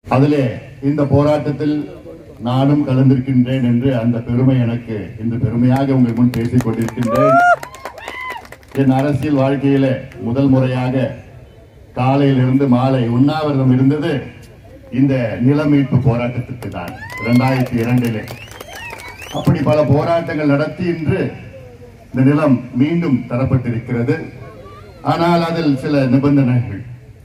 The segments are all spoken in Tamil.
அதிலே இந்த போராட்டத்தில் நானும் கலந்திருக்கின்றேன் என்று அந்த பெருமை எனக்கு இன்று பெருமையாக உங்கள் முன் பேசிக் கொண்டிருக்கின்றேன் என் அரசியல் வாழ்க்கையில முதல் முறையாக காலையிலிருந்து மாலை உண்ணாவிரதம் இருந்தது இந்த நில மீட்பு போராட்டத்திற்கு தான் இரண்டாயிரத்தி இரண்டிலே அப்படி பல போராட்டங்கள் நடத்தி இன்று இந்த நிலம் மீண்டும் தரப்பட்டிருக்கிறது ஆனால் அதில் சில நிபந்தனைகள்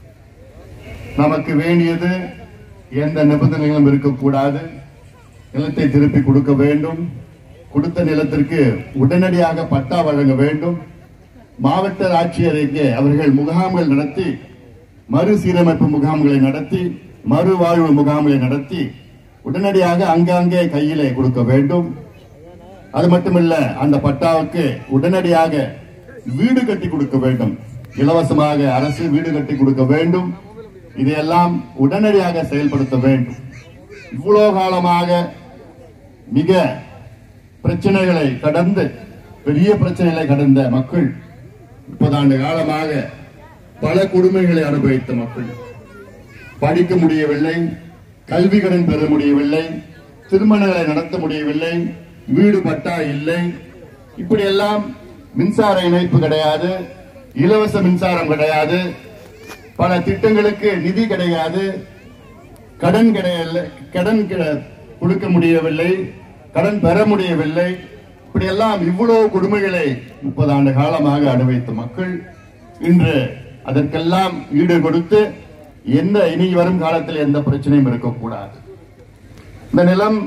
நமக்கு வேண்டியது எந்த நிபந்தனைகளும் இருக்கக்கூடாது நிலத்தை திருப்பி கொடுக்க வேண்டும் கொடுத்த நிலத்திற்கு உடனடியாக பட்டா வழங்க வேண்டும் மாவட்ட ஆட்சியருக்கு அவர்கள் முகாம்கள் நடத்தி மறுசீரமைப்பு முகாம்களை நடத்தி மறுவாழ்வு முகாம்களை நடத்தி உடனடியாக அங்கங்கே கையிலே கொடுக்க வேண்டும் அது மட்டுமல்ல அந்த பட்டாவுக்கு உடனடியாக வீடு கட்டி கொடுக்க வேண்டும் இலவசமாக அரசு வீடு கட்டி கொடுக்க வேண்டும் இதையெல்லாம் உடனடியாக செயல்படுத்த வேண்டும் இவ்வளவு காலமாக மிக பிரச்சனைகளை கடந்து பெரிய பிரச்சனைகளை கடந்த மக்கள் முப்பதாண்டு காலமாக பல கொடுமைகளை அனுபவித்த மக்கள் படிக்க முடியவில்லை கல்வி கடன் பெற முடியவில்லை திருமணங்களை நடத்த முடியவில்லை வீடு பட்டா இல்லை இப்படி எல்லாம் மின்சார இணைப்பு கிடையாது இலவச மின்சாரம் கிடையாது பல திட்டங்களுக்கு நிதி கிடையாது கடன் கிடையாது கடன் கிட- கொடுக்க முடியவில்லை கடன் பெற முடியவில்லை இப்படி எல்லாம் இவ்வளவு கொடுமைகளை முப்பது ஆண்டு காலமாக அனுபவித்த மக்கள் இன்று அதற்கெல்லாம் ஈடு கொடுத்து எந்த இனி வரும் காலத்தில் எந்த பிரச்சனையும் இருக்கக்கூடாது இந்த நிலம்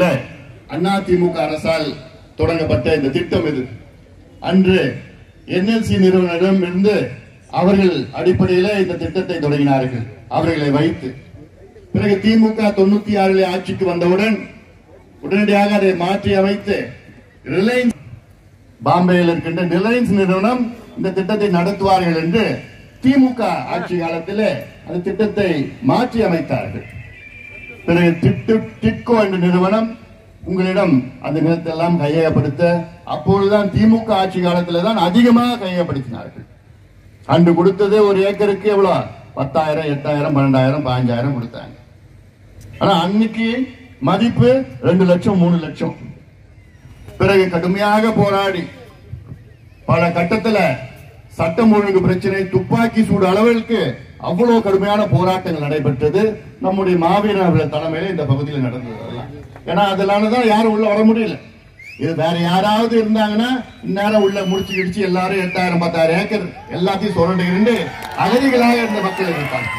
அதிமுக அரசால் தொடங்கப்பட்ட இந்த திட்டம் இது அன்று என்எல்சி நிறுவனரிடம் இருந்து அவர்கள் அடிப்படையில இந்த திட்டத்தை தொடங்கினார்கள் அவர்களை வைத்து பிறகு திமுக தொண்ணூத்தி ஆறிலே ஆட்சிக்கு வந்தவுடன் உடனடியாக அதை மாற்றி அமைத்து ரிலையன்ஸ் பாம்பேயில் இருக்கின்ற ரிலையன்ஸ் நிறுவனம் இந்த திட்டத்தை நடத்துவார்கள் என்று திமுக ஆட்சி காலத்திலே அந்த திட்டத்தை மாற்றி அமைத்தார்கள் பிறகு டிட்டு டிட்கோ என்ற நிறுவனம் உங்களிடம் அந்த நிலத்தை எல்லாம் கையகப்படுத்த அப்பொழுதுதான் திமுக ஆட்சி காலத்துல தான் அதிகமாக கையகப்படுத்தினார்கள் அன்று கொடுத்தது ஒரு ஏக்கருக்கு எவ்வளவு பத்தாயிரம் எட்டாயிரம் பன்னெண்டாயிரம் பதினஞ்சாயிரம் கொடுத்தாங்க ஆனா அன்னைக்கு மதிப்பு ரெண்டு லட்சம் மூணு லட்சம் பிறகு கடுமையாக போராடி பல கட்டத்துல சட்டம் ஒழுங்கு பிரச்சனை துப்பாக்கி சூடு அளவிற்கு அவ்வளவு கடுமையான போராட்டங்கள் நடைபெற்றது நம்முடைய மாவீரர் அவர்கள் தலைமையில இந்த பகுதியில் நடந்தது அதெல்லாம். ஏன்னா அதனால தான் யாரும் உள்ள வர முடியல இது வேற யாராவது இருந்தாங்கன்னா இந்நேரம் உள்ள முடிச்சு கிடிச்சு எல்லாரும் எட்டாயிரம் பத்தாயிரம் ஏக்கர் எல்லாத்தையும் சுரண்டுகிட்டு அகதிகளாக இருந்த மக்கள் இருக்காங்க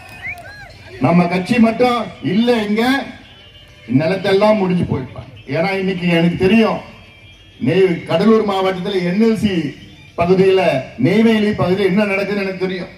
நம்ம கட்சி மட்டும் இல்ல இங்க நிலத்தெல்லாம் முடிஞ்சு போயிருப்பாங்க ஏன்னா இன்னைக்கு எனக்கு தெரியும் நெய் கடலூர் மாவட்டத்தில் என்எல்சி பகுதியில நெய்வேலி பகுதியில் என்ன நடக்குதுன்னு எனக்கு தெரியும்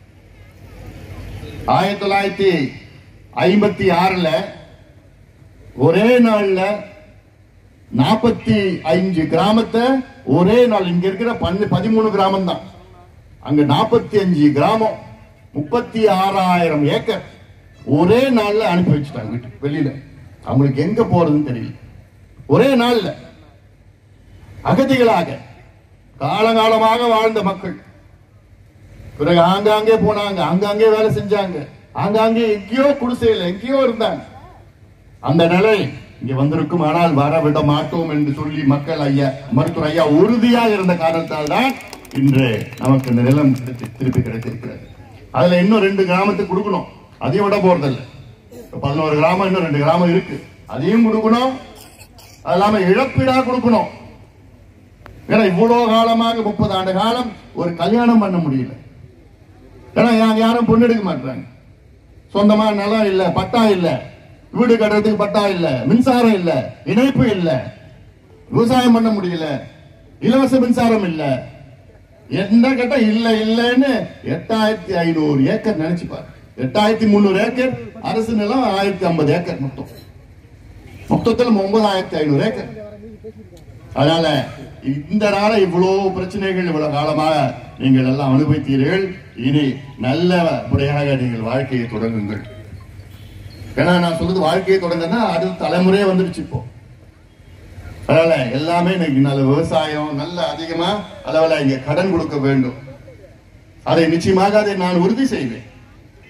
ஆயிரத்தி தொள்ளாயிரத்தி ஐம்பத்தி ஆறுல ஒரே நாள்ல நாற்பத்தி அஞ்சு கிராமத்தை ஒரே நாள் இங்க இருக்கிற பன்னு பதிமூணு கிராமம் தான் அங்க நாற்பத்தி அஞ்சு கிராமம் முப்பத்தி ஆறாயிரம் ஏக்கர் ஒரே நாள்ல அனுப்பி வச்சுட்டாங்க வீட்டுக்கு வெளியில அவங்களுக்கு எங்க போறதுன்னு தெரியல ஒரே நாள்ல அகதிகளாக காலகாலமாக வாழ்ந்த மக்கள் பிறகு ஆங்காங்கே போனாங்க ஆங்காங்கே வேலை செஞ்சாங்க ஆங்காங்கே எங்கேயோ குடிசையில் எங்கேயோ இருந்தாங்க அந்த நிலை இங்க வந்திருக்கும் ஆனால் வர விட மாட்டோம் என்று சொல்லி மக்கள் ஐயா மருத்துவர் ஐயா உறுதியாக இருந்த காரணத்தால் தான் இன்று நமக்கு இந்த நிலம் கிடைத்து திருப்பி கிடைத்திருக்கிறது அதுல இன்னும் ரெண்டு கிராமத்துக்கு கொடுக்கணும் அதையும் விட போறதில்ல இப்ப பதினோரு கிராமம் இன்னும் ரெண்டு கிராமம் இருக்கு அதையும் கொடுக்கணும் அது இல்லாம இழப்பீடா கொடுக்கணும் ஏன்னா இவ்வளவு காலமாக முப்பது ஆண்டு காலம் ஒரு கல்யாணம் பண்ண முடியல ஏன்னா யாங்க யாரும் பொண்ணு எடுக்க மாட்டாங்க சொந்தமா நிலம் இல்ல பட்டா இல்ல வீடு கட்டுறதுக்கு பட்டா இல்ல மின்சாரம் இல்ல இணைப்பு இல்ல விவசாயம் பண்ண முடியல இலவச மின்சாரம் இல்ல என்ன கேட்டா இல்ல இல்லன்னு எட்டாயிரத்தி ஐநூறு ஏக்கர் நினைச்சு பாரு எட்டாயிரத்தி முந்நூறு ஏக்கர் அரசு நிலம் ஆயிரத்தி ஐம்பது ஏக்கர் மொத்தம் மொத்தத்தில் ஒன்பதாயிரத்தி ஐநூறு ஏக்கர் அதனால இந்த நாள இவ்வளவு பிரச்சனைகள் இவ்வளவு காலமாக நீங்கள் எல்லாம் அனுபவித்தீர்கள் இனி நல்ல முறையாக நீங்கள் வாழ்க்கையை தொடங்குங்கள் ஏன்னா நான் சொல்றது வாழ்க்கையை தொடங்கன்னா அடுத்த தலைமுறையே வந்துருச்சு இப்போ அதனால எல்லாமே இன்னைக்கு நல்ல விவசாயம் நல்ல அதிகமா அளவுல இங்க கடன் கொடுக்க வேண்டும் அதை நிச்சயமாக அதை நான் உறுதி செய்வேன்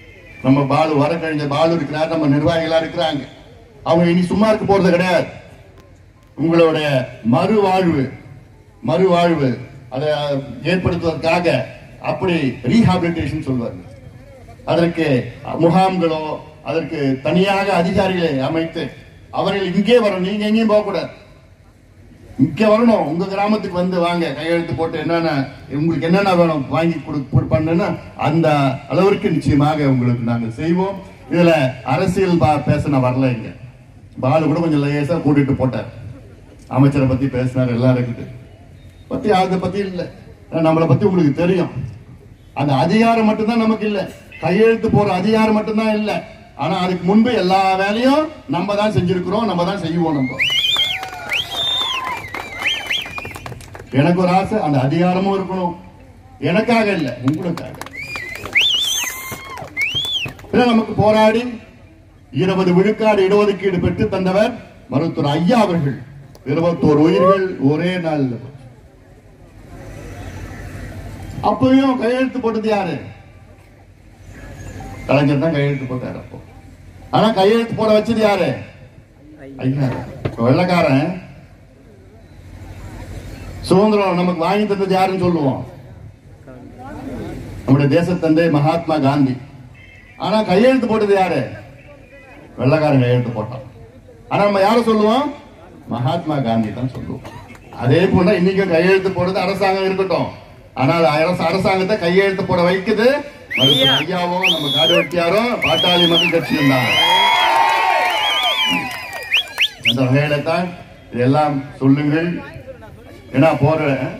நம்ம பாலு வழக்கறிஞர் பாலு இருக்கிறார் நம்ம நிர்வாகிகளா இருக்கிறாங்க அவங்க இனி சும்மா இருக்க போறது கிடையாது உங்களுடைய மறுவாழ்வு மறுவாழ்வு அதை ஏற்படுத்துவதற்காக அப்படி ரீஹாபிலிட்டேஷன் சொல்வார் அதற்கு முகாம்களோ அதற்கு தனியாக அதிகாரிகளை அமைத்து அவர்கள் இங்கே வரணும் நீங்க எங்கேயும் போகக்கூடாது இங்க வரணும் உங்க கிராமத்துக்கு வந்து வாங்க கையெழுத்து போட்டு என்னென்ன உங்களுக்கு என்னென்ன வேணும் வாங்கி கொடு பண்ணுன்னா அந்த அளவிற்கு நிச்சயமாக உங்களுக்கு நாங்கள் செய்வோம் இதுல அரசியல் பா- பேச நான் வரல இங்க பாலு கூட கொஞ்சம் லேசா கூட்டிட்டு போட்டார் அமைச்சரை பத்தி பேசினார் எல்லாம் இருக்குது பத்தி அதை பத்தி இல்ல ஏன்னா நம்மளை பத்தி உங்களுக்கு தெரியும் அந்த அதிகாரம் மட்டும்தான் நமக்கு இல்ல கையெழுத்து போற அதிகாரம் மட்டும்தான் இல்ல ஆனா அதுக்கு முன்பு எல்லா வேலையும் நம்ம தான் செஞ்சிருக்கிறோம் நம்ம தான் செய்வோம் நம்ம எனக்கு ஒரு ஆசை அந்த அதிகாரமும் இருக்கணும் எனக்காக இல்ல உங்களுக்காக பின்ன நமக்கு போராடி இருபது விழுக்காடு இடஒதுக்கீடு பெற்று தந்தவர் மருத்துவர் ஐயா அவர்கள் இருபத்தோரு உயிர்கள் ஒரே நாள்ல போச்சு. அப்பயும் கையெழுத்து போட்டது யாரு கலைஞர் தான் கையெழுத்து போட்டாரு அப்போ ஆனா கையெழுத்து போட வச்சது யாரு ஐயா இப்ப வெள்ளக்காரன் சுதந்திரம் நமக்கு வாங்கி தந்தது யாருன்னு சொல்லுவோம் நம்முடைய தேசத்தந்தை மகாத்மா காந்தி ஆனா கையெழுத்து போட்டது யாரு வெள்ளக்காரன் கையெழுத்து போட்டான் ஆனா நம்ம யார சொல்லுவோம் மகாத்மா காந்தி தான் சொல்லுவோம் அதே போல இன்னைக்கும் கையெழுத்து போடுறது அரசாங்கம் இருக்கட்டும் ஆனால் அரசு அரசாங்கத்தை கையெழுத்து போட வைக்குது மருத்துவர் ஐயாவும் நம்ம காடு வெட்டியாரும் பாட்டாளி மக்கள் கட்சியும் தான் அந்த வகையில தான் இதெல்லாம் சொல்லுங்கள் ஏன்னா போற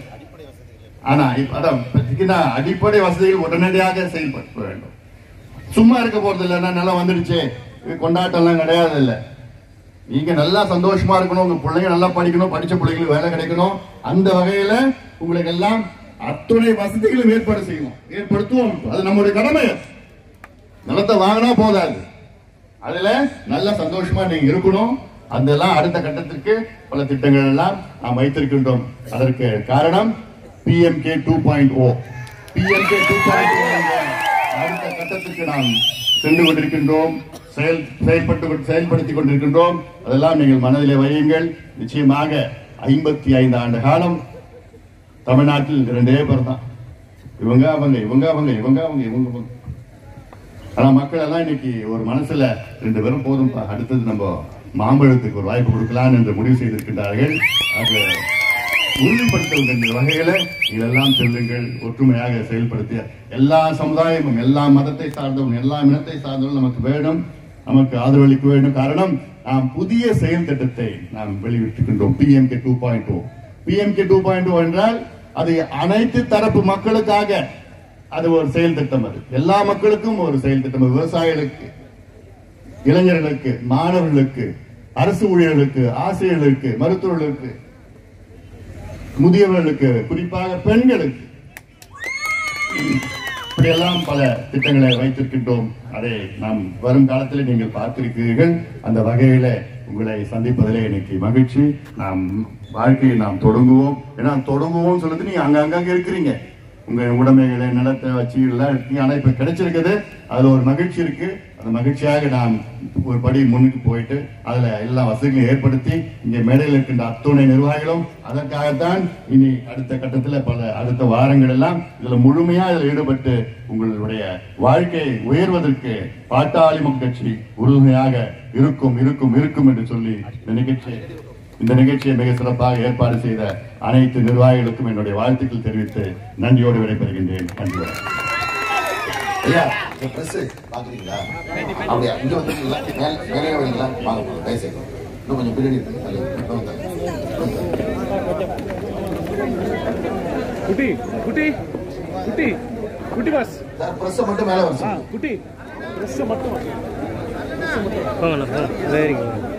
ஆனா இப்ப அதான் இப்போதைக்கு அடிப்படை வசதிகள் உடனடியாக செயல்படுத்த வேண்டும் சும்மா இருக்க போறது இல்லைன்னா நிலம் வந்துடுச்சு இது கொண்டாட்டம் எல்லாம் கிடையாது இல்ல நீங்க நல்லா சந்தோஷமா இருக்கணும் உங்க பிள்ளைங்க நல்லா படிக்கணும் படிச்ச பிள்ளைங்களுக்கு வேலை கிடைக்கணும் அந்த வகையில உங்களுக்கு எல்லாம் அத்துணை வசதிகளும் ஏற்பாடு செய்யணும் ஏற்படுத்துவோம் அது நம்முடைய கடமை நிலத்தை வாங்கினா போதாது அதுல நல்ல சந்தோஷமா நீங்க இருக்கணும் அந்த எல்லாம் அடுத்த கட்டத்திற்கு பல திட்டங்கள் எல்லாம் நாம் வைத்திருக்கின்றோம் அதற்கு காரணம் PMK two point O PMK two point அடுத்த கட்டத்திற்கு நாம் சென்று கொண்டிருக்கின்றோம் செயல் செயல்பட்டு கொண்டு- செயல்படுத்திக் கொண்டிருக்கின்றோம் அதெல்லாம் நீங்கள் மனதிலே வையுங்கள் நிச்சயமாக ஐம்பத்தி ஐந்து ஆண்டு காலம் தமிழ்நாட்டில் இரண்டே பேர் தான் இவங்க அவங்க இவங்க அவங்க இவங்க அவங்க இவங்க அவங்க ஆனா மக்கள் எல்லாம் இன்னைக்கு ஒரு மனசுல ரெண்டு பேரும் போதும் அடுத்தது நம்ம மாம்பழத்துக்கு ஒரு வாய்ப்பு கொடுக்கலாம் என்று முடிவு செய்திருக்கின்றார்கள் அது உறுதிப்படுத்துகின்ற வகையில இதெல்லாம் செல்லுங்கள் ஒற்றுமையாக செயல்படுத்திய எல்லா சமுதாயமும் எல்லா மதத்தை சார்ந்தவங்க எல்லா இனத்தை சார்ந்தவங்க நமக்கு வேணும் நமக்கு ஆதரவளிக்க வேண்டும் காரணம் நாம் புதிய செயல் திட்டத்தை நாம் வெளியிட்டிருக்கின்றோம் PMK two point two PMK two point two என்றால் அது அனைத்து தரப்பு மக்களுக்காக அது ஒரு செயல் திட்டம் அது எல்லா மக்களுக்கும் ஒரு செயல் திட்டம் விவசாயிகளுக்கு இளைஞர்களுக்கு மாணவர்களுக்கு அரசு ஊழியர்களுக்கு ஆசிரியர்களுக்கு மருத்துவர்களுக்கு முதியவர்களுக்கு குறிப்பாக பெண்களுக்கு இப்படியெல்லாம் பல திட்டங்களை வைத்திருக்கின்றோம் அதை நாம் வரும் காலத்தில் நீங்கள் பார்த்திருக்கிறீர்கள் அந்த வகையில உங்களை சந்திப்பதிலே எனக்கு மகிழ்ச்சி நாம் வாழ்க்கையை நாம் தொடங்குவோம் ஏன்னா தொடங்குவோம் சொல்லிட்டு நீங்க அங்க அங்கங்க இருக்கிறீங்க உங்க உடைமைகளை நிலத்தை வச்சு எல்லாம் இருக்கீங்க ஆனா இப்ப கிடைச்சிருக்குது அதுல ஒரு மகிழ்ச்சி இருக்கு அந்த மகிழ்ச்சியாக நாம் ஒரு படி முன்னுக்கு போயிட்டு அதுல எல்லா வசதிகளையும் ஏற்படுத்தி இங்கே மேடையில் இருக்கின்ற அத்துணை நிர்வாகிகளும் அதற்காகத்தான் இனி அடுத்த கட்டத்துல பல அடுத்த வாரங்கள் எல்லாம் இதுல முழுமையா இதுல ஈடுபட்டு உங்களுடைய வாழ்க்கை உயர்வதற்கு பாட்டாளி மக்கள் கட்சி உறுதுணையாக இருக்கும் இருக்கும் இருக்கும் என்று சொல்லி இந்த நிகழ்ச்சி இந்த நிகழ்ச்சியை மிக சிறப்பாக ஏற்பாடு செய்த அனைத்து நிர்வாகிகளுக்கும் என்னுடைய வாழ்த்துக்கள் தெரிவித்து நன்றியோடு விடைபெறுகின்றேன் நன்றி வணக்கம். ஐயா இந்த பிரஸ் பாக்குறீங்களா அப்படியா இங்க வந்துருக்கீங்களா மேல மேலே வரீங்களா வாங்க போங்க தயவுசெய்து இன்னும் கொஞ்சம் பின்னாடி இருக்கு தள்ளி. இன்னும் வந்து தள்ளி. குட்டி குட்டி குட்டி குட்டி பாஸ் சார் பிரஸ் மட்டும் மேலே வர ஆ சொல்லுங்க குட்டி ட்ரெஸ் மட்டும் வாங்கண்ணா வெரி குட்